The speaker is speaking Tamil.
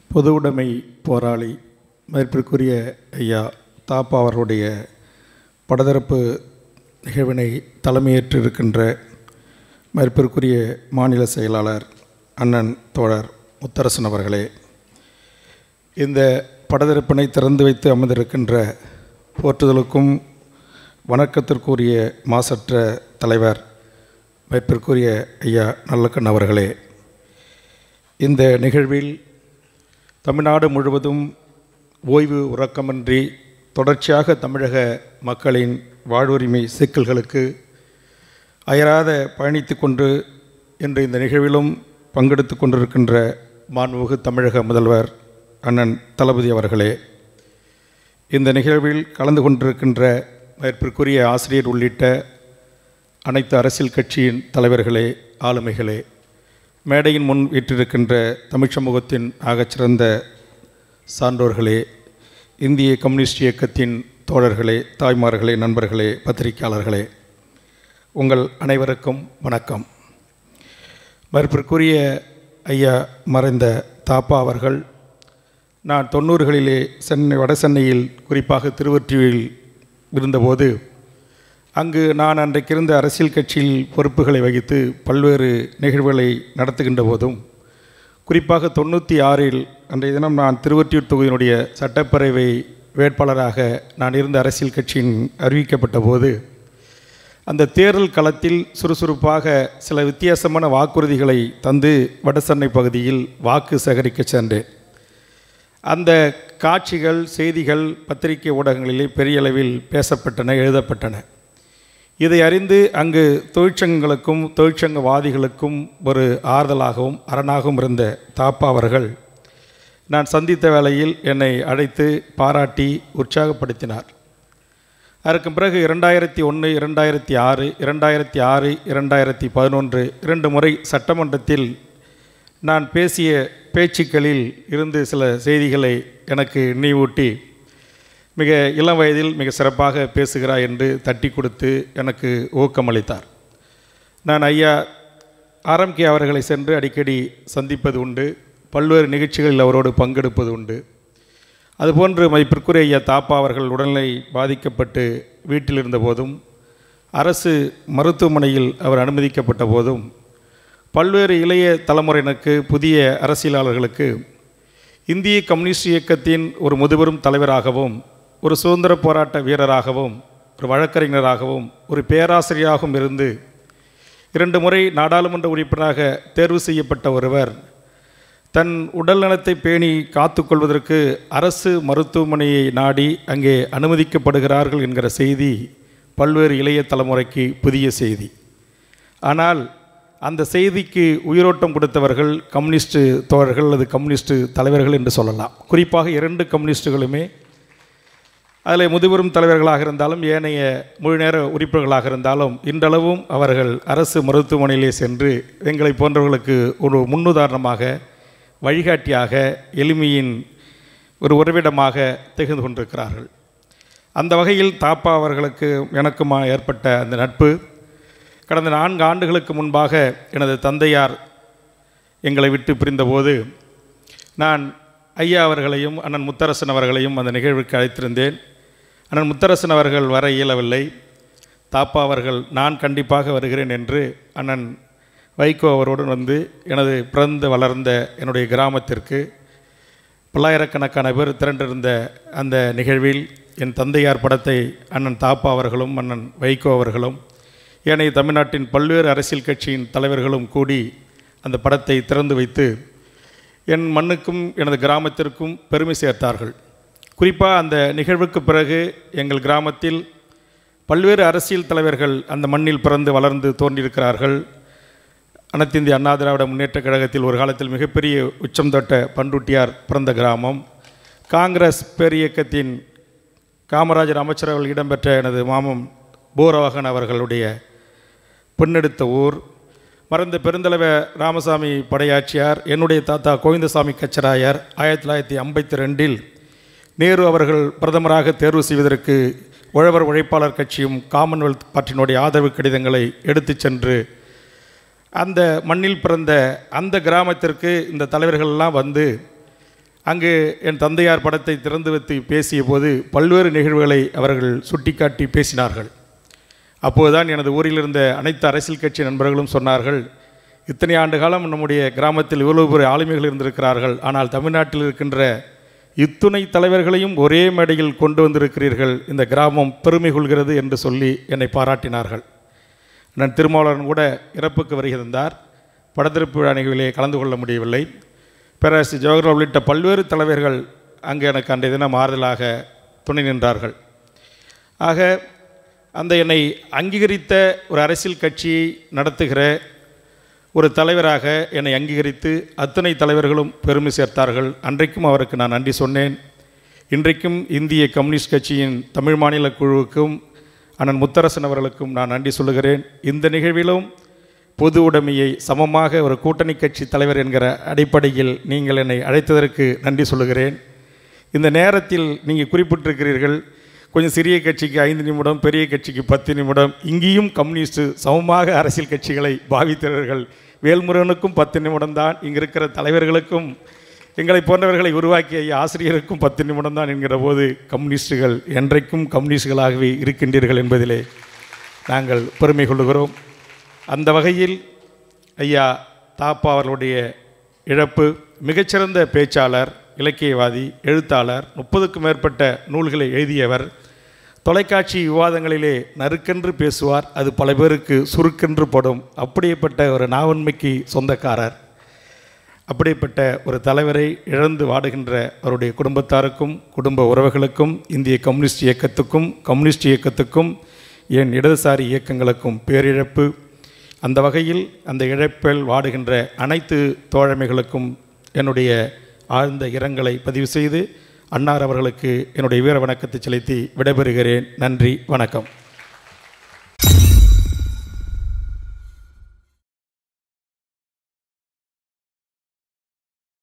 பொது உடைமை போராளி மதிப்பிற்குரிய ஐயா தாப்பா அவர்களுடைய படதரப்பு நிகழ்வினை தலைமையேற்று இருக்கின்ற மதிப்பிற்குரிய மாநில செயலாளர் அண்ணன் தோழர் முத்தரசன் அவர்களே இந்த படதரப்பினை திறந்து வைத்து அமர்ந்திருக்கின்ற போற்றுதலுக்கும் வணக்கத்திற்குரிய மாசற்ற தலைவர் மதிப்பிற்குரிய ஐயா நல்லக்கண் அவர்களே இந்த நிகழ்வில் தமிழ்நாடு முழுவதும் ஓய்வு உறக்கமின்றி தொடர்ச்சியாக தமிழக மக்களின் வாழ்வுரிமை சிக்கல்களுக்கு அயராத பயணித்து கொண்டு இன்று இந்த நிகழ்விலும் பங்கெடுத்து கொண்டிருக்கின்ற மாண்புமிகு தமிழக முதல்வர் அண்ணன் தளபதி அவர்களே இந்த நிகழ்வில் கலந்து கொண்டிருக்கின்ற மதிப்பிற்குரிய ஆசிரியர் உள்ளிட்ட அனைத்து அரசியல் கட்சியின் தலைவர்களே ஆளுமைகளே மேடையின் முன் வீற்றிருக்கின்ற தமிழ் சமூகத்தின் ஆகச்சிறந்த சான்றோர்களே இந்திய கம்யூனிஸ்ட் இயக்கத்தின் தோழர்களே தாய்மார்களே நண்பர்களே பத்திரிகையாளர்களே உங்கள் அனைவருக்கும் வணக்கம் மறுப்பிற்குரிய ஐயா மறைந்த தாப்பா அவர்கள் நான் தொண்ணூறுகளிலே சென்னை வட சென்னையில் குறிப்பாக திருவொற்றியில் இருந்தபோது அங்கு நான் அன்றைக்கு இருந்த அரசியல் கட்சியில் பொறுப்புகளை வகித்து பல்வேறு நிகழ்வுகளை நடத்துகின்ற போதும் குறிப்பாக தொண்ணூற்றி ஆறில் அன்றைய தினம் நான் திருவொற்றியூர் தொகுதியினுடைய சட்டப்பேரவை வேட்பாளராக நான் இருந்த அரசியல் கட்சியின் அறிவிக்கப்பட்ட போது அந்த தேர்தல் களத்தில் சுறுசுறுப்பாக சில வித்தியாசமான வாக்குறுதிகளை தந்து வடசென்னை பகுதியில் வாக்கு சேகரிக்க சென்றேன் அந்த காட்சிகள் செய்திகள் பத்திரிகை ஊடகங்களிலே பெரிய அளவில் பேசப்பட்டன எழுதப்பட்டன இதை அறிந்து அங்கு தொழிற்சங்கங்களுக்கும் தொழிற்சங்கவாதிகளுக்கும் ஒரு ஆறுதலாகவும் அரணாகவும் இருந்த தாப்பா அவர்கள் நான் சந்தித்த வேளையில் என்னை அழைத்து பாராட்டி உற்சாகப்படுத்தினார் அதற்கு பிறகு இரண்டாயிரத்தி ஒன்று இரண்டாயிரத்தி ஆறு இரண்டாயிரத்தி ஆறு இரண்டாயிரத்தி பதினொன்று இரண்டு முறை சட்டமன்றத்தில் நான் பேசிய பேச்சுக்களில் இருந்து சில செய்திகளை எனக்கு நினைவூட்டி மிக இளம் வயதில் மிக சிறப்பாக பேசுகிறாய் என்று தட்டி கொடுத்து எனக்கு ஊக்கமளித்தார் நான் ஐயா ஆரம்கே அவர்களை சென்று அடிக்கடி சந்திப்பது உண்டு பல்வேறு நிகழ்ச்சிகளில் அவரோடு பங்கெடுப்பது உண்டு அதுபோன்று மதிப்பிற்குரிய ஐயா தாப்பா அவர்கள் உடல்நிலை பாதிக்கப்பட்டு வீட்டில் இருந்தபோதும் அரசு மருத்துவமனையில் அவர் அனுமதிக்கப்பட்ட போதும் பல்வேறு இளைய தலைமுறையினருக்கு புதிய அரசியலாளர்களுக்கு இந்திய கம்யூனிஸ்ட் இயக்கத்தின் ஒரு முதுபெரும் தலைவராகவும் ஒரு சுதந்திர போராட்ட வீரராகவும் ஒரு வழக்கறிஞராகவும் ஒரு பேராசிரியராகவும் இருந்து இரண்டு முறை நாடாளுமன்ற உறுப்பினராக தேர்வு செய்யப்பட்ட ஒருவர் தன் உடல்நலத்தை பேணி காத்துக்கொள்வதற்கு அரசு மருத்துவமனையை நாடி அங்கே அனுமதிக்கப்படுகிறார்கள் என்கிற செய்தி பல்வேறு இளைய தலைமுறைக்கு புதிய செய்தி ஆனால் அந்த செய்திக்கு உயிரோட்டம் கொடுத்தவர்கள் கம்யூனிஸ்ட் தோழர்கள் அல்லது கம்யூனிஸ்ட் தலைவர்கள் என்று சொல்லலாம் குறிப்பாக இரண்டு கம்யூனிஸ்டுகளுமே அதில் முதுபெரும் தலைவர்களாக இருந்தாலும் ஏனைய முழு நேர உறுப்பினர்களாக இருந்தாலும் இன்றளவும் அவர்கள் அரசு மருத்துவமனையிலே சென்று எங்களை போன்றவர்களுக்கு ஒரு முன்னுதாரணமாக வழிகாட்டியாக எளிமையின் ஒரு உறவிடமாக திகழ்ந்து கொண்டிருக்கிறார்கள் அந்த வகையில் தாப்பா அவர்களுக்கு எனக்குமா ஏற்பட்ட அந்த நட்பு கடந்த நான்கு ஆண்டுகளுக்கு முன்பாக எனது தந்தையார் எங்களை விட்டு பிரிந்தபோது நான் ஐயா அவர்களையும் அண்ணன் முத்தரசன் அவர்களையும் அந்த நிகழ்வுக்கு அழைத்திருந்தேன் அண்ணன் முத்தரசன் அவர்கள் வர இயலவில்லை தாப்பா அவர்கள் நான் கண்டிப்பாக வருகிறேன் என்று அண்ணன் வைகோ அவரோடு வந்து எனது பிறந்து வளர்ந்த என்னுடைய கிராமத்திற்கு பல்லாயிரக்கணக்கான பேர் திரண்டிருந்த அந்த நிகழ்வில் என் தந்தையார் படத்தை அண்ணன் தாப்பா அவர்களும் அண்ணன் வைகோ அவர்களும் ஏனைய தமிழ்நாட்டின் பல்வேறு அரசியல் கட்சியின் தலைவர்களும் கூடி அந்த படத்தை திறந்து வைத்து என் மண்ணுக்கும் எனது கிராமத்திற்கும் பெருமை சேர்த்தார்கள் குறிப்பாக அந்த நிகழ்வுக்கு பிறகு எங்கள் கிராமத்தில் பல்வேறு அரசியல் தலைவர்கள் அந்த மண்ணில் பிறந்து வளர்ந்து தோன்றியிருக்கிறார்கள் அனைத்து இந்திய அண்ணா திராவிட முன்னேற்ற கழகத்தில் ஒரு காலத்தில் மிகப்பெரிய உச்சம் தொட்ட பண்ருட்டியார் பிறந்த கிராமம் காங்கிரஸ் பேரியக்கத்தின் காமராஜர் அமைச்சரவையில் இடம்பெற்ற எனது மாமம் பூரவாகன் அவர்களுடைய பெண்ணெடுத்த ஊர் மறைந்த பெருந்தலைவர் ராமசாமி படையாட்சியார் என்னுடைய தாத்தா கோவிந்தசாமி கச்சராயர் ஆயிரத்தி தொள்ளாயிரத்தி ஐம்பத்தி ரெண்டில் நேரு அவர்கள் பிரதமராக தேர்வு செய்வதற்கு உழவர் உழைப்பாளர் கட்சியும் காமன்வெல்த் பற்றினுடைய ஆதரவு கடிதங்களை எடுத்துச் சென்று அந்த மண்ணில் பிறந்த அந்த கிராமத்திற்கு இந்த தலைவர்கள்லாம் வந்து அங்கு என் தந்தையார் படத்தை திறந்து வைத்து பேசிய போது பல்வேறு நிகழ்வுகளை அவர்கள் சுட்டிக்காட்டி பேசினார்கள் அப்போதுதான் எனது ஊரில் இருந்த அனைத்து அரசியல் கட்சி நண்பர்களும் சொன்னார்கள் இத்தனை ஆண்டு காலம் நம்முடைய கிராமத்தில் இவ்வளவு பெரிய ஆளுமைகள் இருந்திருக்கிறார்கள் ஆனால் தமிழ்நாட்டில் இருக்கின்ற இத்துணை தலைவர்களையும் ஒரே மேடையில் கொண்டு வந்திருக்கிறீர்கள் இந்த கிராமம் பெருமை கொள்கிறது என்று சொல்லி என்னை பாராட்டினார்கள் நான் திருமாவளவன் கூட இறப்புக்கு வருகை தந்தார் படத்திருப்பு விழா நிகழ்விலே கலந்து கொள்ள முடியவில்லை பேரரசு ஜவஹர்லால் உள்ளிட்ட பல்வேறு தலைவர்கள் அங்கு எனக்கு அன்றைய தினம் ஆறுதலாக துணை நின்றார்கள் ஆக அந்த என்னை அங்கீகரித்த ஒரு அரசியல் கட்சியை நடத்துகிற ஒரு தலைவராக என்னை அங்கீகரித்து அத்தனை தலைவர்களும் பெருமை சேர்த்தார்கள் அன்றைக்கும் அவருக்கு நான் நன்றி சொன்னேன் இன்றைக்கும் இந்திய கம்யூனிஸ்ட் கட்சியின் தமிழ் மாநில குழுவுக்கும் அண்ணன் முத்தரசன் அவர்களுக்கும் நான் நன்றி சொல்லுகிறேன் இந்த நிகழ்விலும் பொது உடைமையை சமமாக ஒரு கூட்டணி கட்சி தலைவர் என்கிற அடிப்படையில் நீங்கள் என்னை அழைத்ததற்கு நன்றி சொல்லுகிறேன் இந்த நேரத்தில் நீங்கள் குறிப்பிட்டிருக்கிறீர்கள் கொஞ்சம் சிறிய கட்சிக்கு ஐந்து நிமிடம் பெரிய கட்சிக்கு பத்து நிமிடம் இங்கேயும் கம்யூனிஸ்ட் சமமாக அரசியல் கட்சிகளை பாவித்தவர்கள் வேல்முருகனுக்கும் பத்து நிமிடம் தான் இங்கே இருக்கிற தலைவர்களுக்கும் எங்களை போன்றவர்களை உருவாக்கிய ஆசிரியருக்கும் பத்து நிமிடம் தான் என்கிற போது கம்யூனிஸ்டுகள் என்றைக்கும் கம்யூனிஸ்டுகளாகவே இருக்கின்றீர்கள் என்பதிலே நாங்கள் பெருமை கொள்ளுகிறோம் அந்த வகையில் ஐயா தாப்பா அவர்களுடைய இழப்பு மிகச்சிறந்த பேச்சாளர் இலக்கியவாதி எழுத்தாளர் முப்பதுக்கும் மேற்பட்ட நூல்களை எழுதியவர் தொலைக்காட்சி விவாதங்களிலே நறுக்கென்று பேசுவார் அது பல பேருக்கு சுருக்கென்று படும் அப்படிப்பட்ட ஒரு நாவன்மைக்கு சொந்தக்காரர் அப்படிப்பட்ட ஒரு தலைவரை இழந்து வாடுகின்ற அவருடைய குடும்பத்தாருக்கும் குடும்ப உறவுகளுக்கும் இந்திய கம்யூனிஸ்ட் இயக்கத்துக்கும் கம்யூனிஸ்ட் இயக்கத்துக்கும் என் இடதுசாரி இயக்கங்களுக்கும் பேரிழப்பு அந்த வகையில் அந்த இழப்பில் வாடுகின்ற அனைத்து தோழமைகளுக்கும் என்னுடைய ஆழ்ந்த இரங்கலை பதிவு செய்து அன்னார் அவர்களுக்கு என்னுடைய வீர வணக்கத்தை செலுத்தி விடைபெறுகிறேன் நன்றி வணக்கம்